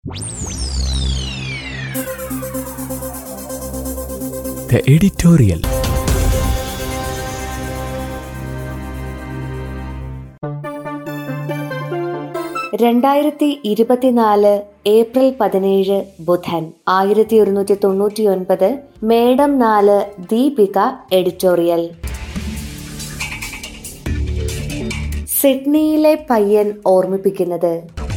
The editorial. രണ്ടായിരത്തി ഇരുപത്തിനാല് April പതിനേഴ് ബുധൻ ആയിരത്തി ഒരുന്നൂറ്റി തൊണ്ണൂറ്റി ഒൻപത് മേഡം നാല് ദീപിക എഡിറ്റോറിയൽ സിഡ്നിയിലെ പയ്യൻ ഓർമ്മിപ്പിക്കുന്നത്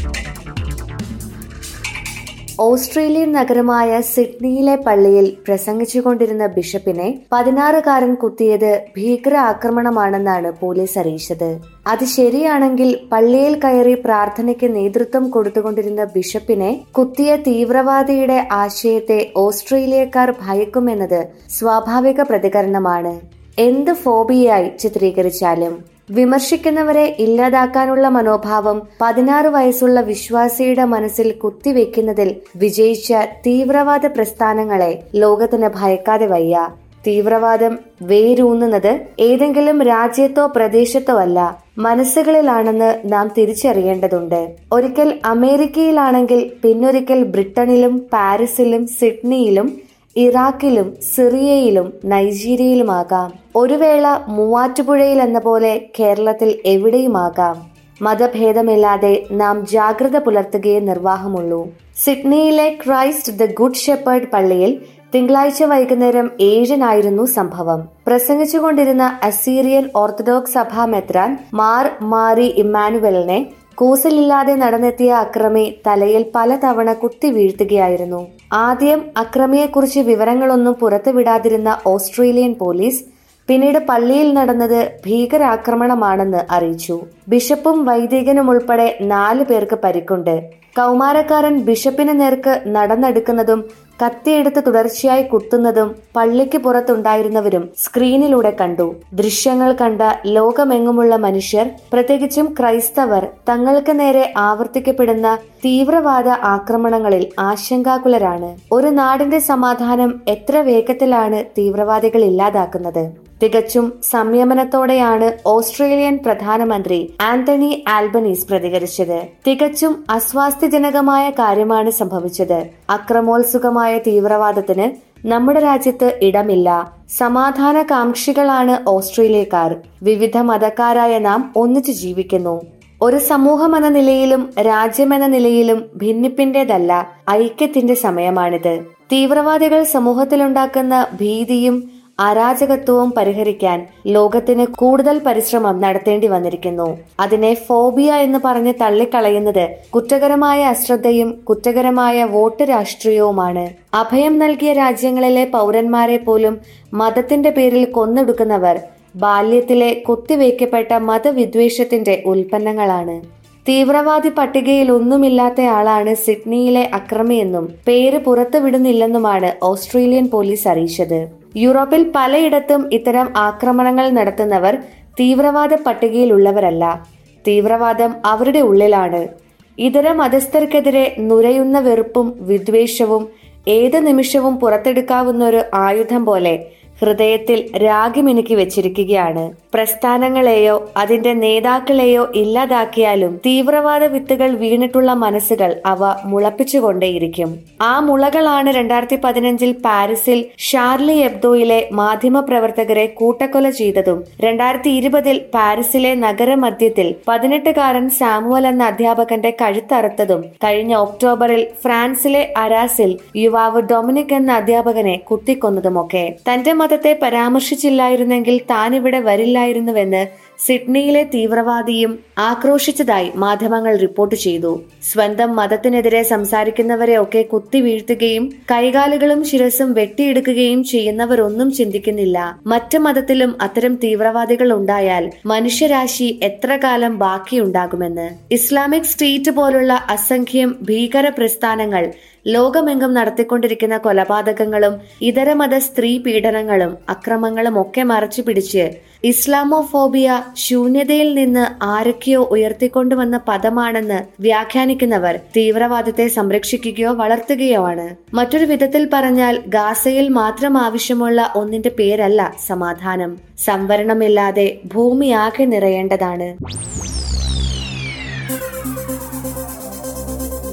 ഓസ്ട്രേലിയൻ നഗരമായ സിഡ്നിയിലെ പള്ളിയിൽ പ്രസംഗിച്ചുകൊണ്ടിരുന്ന ബിഷപ്പിനെ പതിനാറുകാരൻ കുത്തിയത് ഭീകര ആക്രമണമാണെന്നാണ് പോലീസ് അറിയിച്ചത് അത് ശരിയാണെങ്കിൽ പള്ളിയിൽ കയറി പ്രാർത്ഥനയ്ക്ക് നേതൃത്വം കൊടുത്തുകൊണ്ടിരുന്ന ബിഷപ്പിനെ കുത്തിയ തീവ്രവാദിയുടെ ആശയത്തെ ഓസ്ട്രേലിയക്കാർ ഭയക്കുമെന്നത് സ്വാഭാവിക പ്രതികരണമാണ് എന്ത് ഫോബിയായി ചിത്രീകരിച്ചാലും വിമർശിക്കുന്നവരെ ഇല്ലാതാക്കാനുള്ള മനോഭാവം പതിനാറ് വയസ്സുള്ള വിശ്വാസിയുടെ മനസ്സിൽ കുത്തിവെക്കുന്നതിൽ വിജയിച്ച തീവ്രവാദ പ്രസ്ഥാനങ്ങളെ ലോകത്തിന് ഭയക്കാതെ വയ്യ തീവ്രവാദം വേരൂന്നുന്നത് ഏതെങ്കിലും രാജ്യത്തോ പ്രദേശത്തോ അല്ല മനസ്സുകളിലാണെന്ന് നാം തിരിച്ചറിയേണ്ടതുണ്ട് ഒരിക്കൽ അമേരിക്കയിലാണെങ്കിൽ പിന്നൊരിക്കൽ ബ്രിട്ടനിലും പാരീസിലും സിഡ്നിയിലും ഇറാഖിലും സിറിയയിലും നൈജീരിയയിലുമാകാം ഒരു വേള മൂവാറ്റുപുഴയിൽ എന്ന പോലെ കേരളത്തിൽ എവിടെയുമാകാം മതഭേദമില്ലാതെ നാം ജാഗ്രത പുലർത്തുകയേ നിർവാഹമുള്ളൂ സിഡ്നിയിലെ ക്രൈസ്റ്റ് ദ ഗുഡ് ഷെപ്പേർഡ് പള്ളിയിൽ തിങ്കളാഴ്ച വൈകുന്നേരം ഏഴിനായിരുന്നു സംഭവം പ്രസംഗിച്ചുകൊണ്ടിരുന്ന അസീറിയൻ ഓർത്തഡോക്സ് സഭാ മെത്രാൻ മാർ മാറി ഇമ്മാനുവലിനെ കൂസലില്ലാതെ നടന്നെത്തിയ അക്രമി തലയിൽ പലതവണ കുത്തി വീഴ്ത്തുകയായിരുന്നു ആദ്യം അക്രമിയെക്കുറിച്ച് വിവരങ്ങളൊന്നും പുറത്തുവിടാതിരുന്ന ഓസ്ട്രേലിയൻ പോലീസ് പിന്നീട് പള്ളിയിൽ നടന്നത് ഭീകരാക്രമണമാണെന്ന് അറിയിച്ചു ബിഷപ്പും വൈദികനും ഉൾപ്പെടെ നാലു പേർക്ക് പരിക്കുണ്ട് കൗമാരക്കാരൻ ബിഷപ്പിന് നേർക്ക് നടന്നെടുക്കുന്നതും കത്തിയെടുത്ത് തുടർച്ചയായി കുത്തുന്നതും പള്ളിക്ക് പുറത്തുണ്ടായിരുന്നവരും സ്ക്രീനിലൂടെ കണ്ടു ദൃശ്യങ്ങൾ കണ്ട ലോകമെങ്ങുമുള്ള മനുഷ്യർ പ്രത്യേകിച്ചും ക്രൈസ്തവർ തങ്ങൾക്ക് നേരെ ആവർത്തിക്കപ്പെടുന്ന തീവ്രവാദ ആക്രമണങ്ങളിൽ ആശങ്കാകുലരാണ് ഒരു നാടിന്റെ സമാധാനം എത്ര വേഗത്തിലാണ് തീവ്രവാദികൾ ഇല്ലാതാക്കുന്നത് തികച്ചും സംയമനത്തോടെയാണ് ഓസ്ട്രേലിയൻ പ്രധാനമന്ത്രി ആന്റണി ആൽബനീസ് പ്രതികരിച്ചത് തികച്ചും അസ്വാസ്ഥ്യജനകമായ കാര്യമാണ് സംഭവിച്ചത് അക്രമോത്സുകമായ തീവ്രവാദത്തിന് നമ്മുടെ രാജ്യത്ത് ഇടമില്ല സമാധാന കാംക്ഷികളാണ് ഓസ്ട്രേലിയക്കാർ വിവിധ മതക്കാരായ നാം ഒന്നിച്ചു ജീവിക്കുന്നു ഒരു സമൂഹമെന്ന നിലയിലും രാജ്യമെന്ന നിലയിലും ഭിന്നിപ്പിന്റേതല്ല ഐക്യത്തിന്റെ സമയമാണിത് തീവ്രവാദികൾ സമൂഹത്തിലുണ്ടാക്കുന്ന ഭീതിയും അരാജകത്വവും പരിഹരിക്കാൻ ലോകത്തിന് കൂടുതൽ പരിശ്രമം നടത്തേണ്ടി വന്നിരിക്കുന്നു അതിനെ ഫോബിയ എന്ന് പറഞ്ഞ് തള്ളിക്കളയുന്നത് കുറ്റകരമായ അശ്രദ്ധയും കുറ്റകരമായ വോട്ട് രാഷ്ട്രീയവുമാണ് അഭയം നൽകിയ രാജ്യങ്ങളിലെ പൗരന്മാരെ പോലും മതത്തിന്റെ പേരിൽ കൊന്നൊടുക്കുന്നവർ ബാല്യത്തിലെ കുത്തിവയ്ക്കപ്പെട്ട മതവിദ്വേഷത്തിന്റെ ഉൽപ്പന്നങ്ങളാണ് തീവ്രവാദി പട്ടികയിൽ ഒന്നുമില്ലാത്തയാളാണ് സിഡ്നിയിലെ അക്രമിയെന്നും പേര് പുറത്തുവിടുന്നില്ലെന്നുമാണ് ഓസ്ട്രേലിയൻ പോലീസ് അറിയിച്ചത് യൂറോപ്പിൽ പലയിടത്തും ഇത്തരം ആക്രമണങ്ങൾ നടത്തുന്നവർ തീവ്രവാദ പട്ടികയിലുള്ളവരല്ല തീവ്രവാദം അവരുടെ ഉള്ളിലാണ് ഇതര മതസ്ഥർക്കെതിരെ നുരയുന്ന വെറുപ്പും വിദ്വേഷവും ഏത് നിമിഷവും പുറത്തെടുക്കാവുന്ന ഒരു ആയുധം പോലെ ഹൃദയത്തിൽ രാഗിമിനുക്കി വെച്ചിരിക്കുകയാണ് പ്രസ്ഥാനങ്ങളെയോ അതിന്റെ നേതാക്കളെയോ ഇല്ലാതാക്കിയാലും തീവ്രവാദ വിത്തുകൾ വീണിട്ടുള്ള മനസ്സുകൾ അവ മുളപ്പിച്ചുകൊണ്ടേയിരിക്കും ആ മുളകളാണ് രണ്ടായിരത്തി പതിനഞ്ചിൽ പാരീസിൽ ഷാർലി എബ്ദോയിലെ മാധ്യമ പ്രവർത്തകരെ കൂട്ടക്കൊല ചെയ്തതും രണ്ടായിരത്തി ഇരുപതിൽ പാരീസിലെ നഗരമധ്യത്തിൽ പതിനെട്ടുകാരൻ സാമുവൽ എന്ന അധ്യാപകന്റെ കഴുത്തറുത്തതും കഴിഞ്ഞ ഒക്ടോബറിൽ ഫ്രാൻസിലെ അരാസിൽ യുവാവ് ഡൊമിനിക് എന്ന അധ്യാപകനെ കുത്തിക്കൊന്നതുമൊക്കെ തന്റെ മതത്തെ പരാമർശിച്ചില്ലായിരുന്നെങ്കിൽ താനിവിടെ വരില്ലായിരുന്നുവെന്ന് സിഡ്നിയിലെ തീവ്രവാദിയും ആക്രോശിച്ചതായി മാധ്യമങ്ങൾ റിപ്പോർട്ട് ചെയ്തു സ്വന്തം മതത്തിനെതിരെ സംസാരിക്കുന്നവരെ ഒക്കെ കുത്തി വീഴ്ത്തുകയും കൈകാലുകളും ശിരസും വെട്ടിയെടുക്കുകയും ചെയ്യുന്നവരൊന്നും ചിന്തിക്കുന്നില്ല മറ്റു മതത്തിലും അത്തരം തീവ്രവാദികൾ ഉണ്ടായാൽ മനുഷ്യരാശി എത്ര കാലം ബാക്കിയുണ്ടാകുമെന്ന് ഇസ്ലാമിക് സ്റ്റേറ്റ് പോലുള്ള അസംഖ്യം ഭീകര പ്രസ്ഥാനങ്ങൾ ലോകമെങ്ങും നടത്തിക്കൊണ്ടിരിക്കുന്ന കൊലപാതകങ്ങളും ഇതര മത സ്ത്രീ പീഡനങ്ങളും അക്രമങ്ങളും ഒക്കെ മറച്ചു പിടിച്ച് ഇസ്ലാമോഫോബിയ ശൂന്യതയിൽ നിന്ന് ആരൊക്കെയോ ഉയർത്തിക്കൊണ്ടുവന്ന പദമാണെന്ന് വ്യാഖ്യാനിക്കുന്നവർ തീവ്രവാദത്തെ സംരക്ഷിക്കുകയോ വളർത്തുകയോ ആണ് മറ്റൊരു വിധത്തിൽ പറഞ്ഞാൽ ഗാസയിൽ മാത്രം ആവശ്യമുള്ള ഒന്നിന്റെ പേരല്ല സമാധാനം സംവരണമില്ലാതെ ഭൂമിയാകെ നിറയേണ്ടതാണ്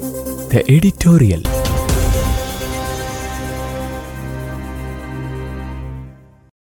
The editorial.